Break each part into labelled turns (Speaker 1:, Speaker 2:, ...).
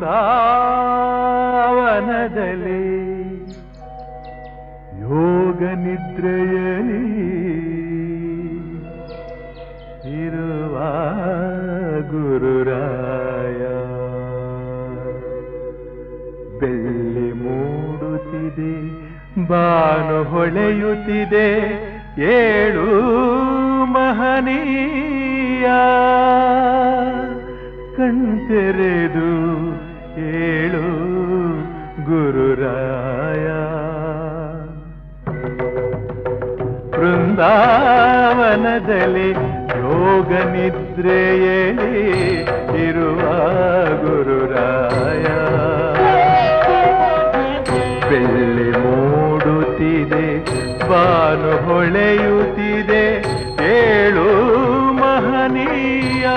Speaker 1: ಬೃಂದಾವನದಲ್ಲಿ ಯೋಗ ನಿದ್ರೆಯಲಿ ಇರುವ ಗುರುರಾಯ ಬೆಳ್ಳಿ ಮೂಡುತ್ತಿದೆ ಬಾನು ಹೊಳೆಯುತ್ತಿದೆ ಏಳು ಮಹನೀಯ ಕಣ್ತೆರೆದು ಏಳು ಗುರುರಾಯ ಬೃಂದಾವನದಲ್ಲಿ ಯೋಗ ನಿದ್ರೆಯಲಿ ಇರುವ ಗುರುರಾಯ ಬೆಳ್ಳಿ ಮೂಡುತ್ತಿದೆ ಬಾನು ಹೊಳೆಯುತ್ತಿದೆ ಏಳು ಮಹನೀಯ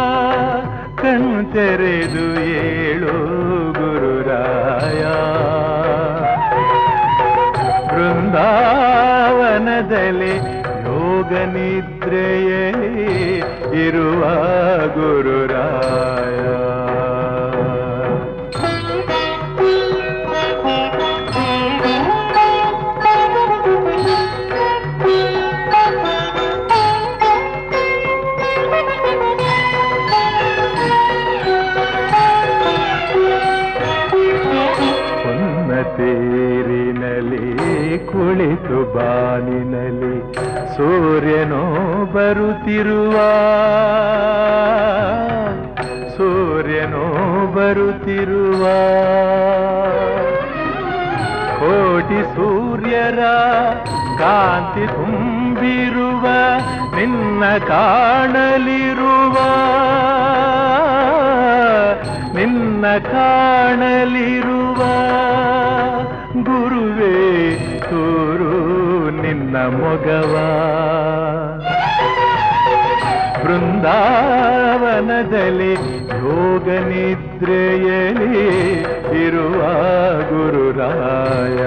Speaker 1: ಕಣ್ತೆರೆದು ಏಳು ಗುರುರಾಯ ಬೃಂದಾವನದಲ್ಲಿ ಯೋಗ ನಿದ್ರೆಯಲಿ ಇರುವ ಗುರುರಾಯ ಹೊನ್ನ ತೇರಿನಲ್ಲಿ ಕುಳಿತು ಬಾನಿನಲ್ಲಿ ಸೂರ್ಯನೋ ಬರುತ್ತಿರುವ ಸೂರ್ಯನೋ ಬರುತ್ತಿರುವ ಕೋಟಿ ಸೂರ್ಯರ ಕಾಂತಿ ತುಂಬಿರುವ ನಿನ್ನ ಕಾಣಲಿರುವ ನಿನ್ನ ಕಾಣಲಿರುವ ಗುರುವೇ ತೋರು ನಿನ್ನ ಮೊಗವ ಬೃಂದಾವನದಲ್ಲಿ ಯೋಗ ನಿದ್ರೆಯಲಿ ಇರುವ ಗುರುರಾಯ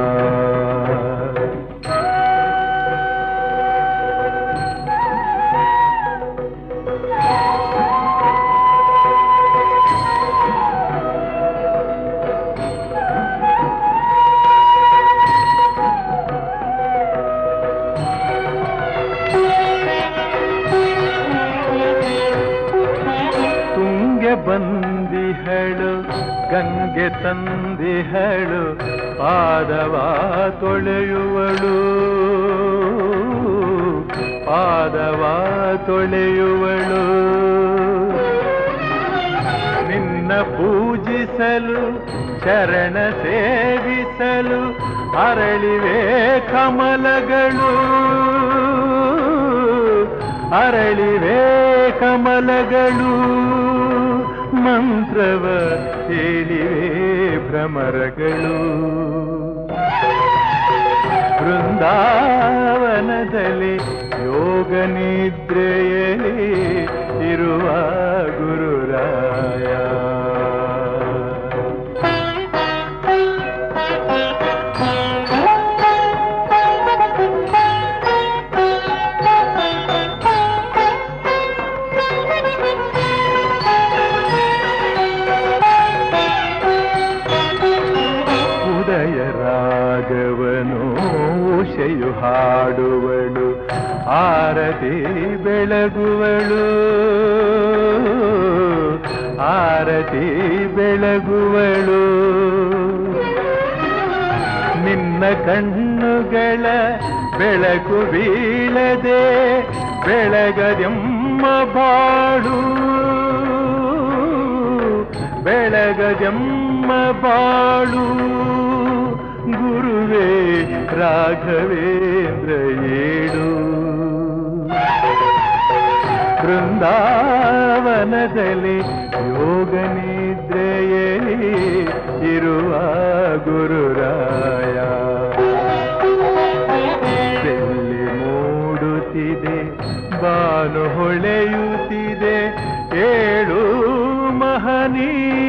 Speaker 1: ತುಂಗೆ ಬಂದಿಹಳು ಗಂಗೆ ತಂದಿಹಳು ಪಾದವ ತೊಳೆಯುವಳು ಪಾದವ ತೊಳೆಯುವಳು ನಿನ್ನ ಪೂಜಿಸಲು ಚರಣ ಸೇವಿಸಲು ಅರಳಿವೆ ಕಮಲಗಳು ಅರಳಿವೆ ಕಮಲಗಳು ಮಂತ್ರವ ಹೇಳಿವೆ ಭ್ರಮರಗಳು ಬೃಂದಾವನದಲ್ಲಿ ಯೋಗ ನಿದ್ರೆಯಲಿ ಇರುವ ಗುರುರಾಯ ಉದಯ ರಾಗವನು ಉಷೆಯು ಹಾಡುವಳು ಆರತಿ ಬೆಳಗುವಳು ಆರತಿ ಬೆಳಗುವಳು ನಿನ್ನ ಕಣ್ಣುಗಳ ಬೆಳಕು ಬೀಳದೆ ಬೆಳಗದೆಮ್ಮ ಬಾಳು ಬೆಳಗದೆಮ್ಮ ಬಾಳು ಗುರುವೇ ರಾಘವೇಂದ್ರ ಏಳು ಬೃಂದಾವನದಲ್ಲಿ ಯೋಗ ನಿದ್ರೆಯಲಿ ಇರುವ ಗುರುರಾಯ ಬೆಳ್ಳಿ ಮೂಡುತ್ತಿದೆ ಬಾನು ಹೊಳೆಯುತ್ತಿದೆ ಏಳು ಮಹನೀಯ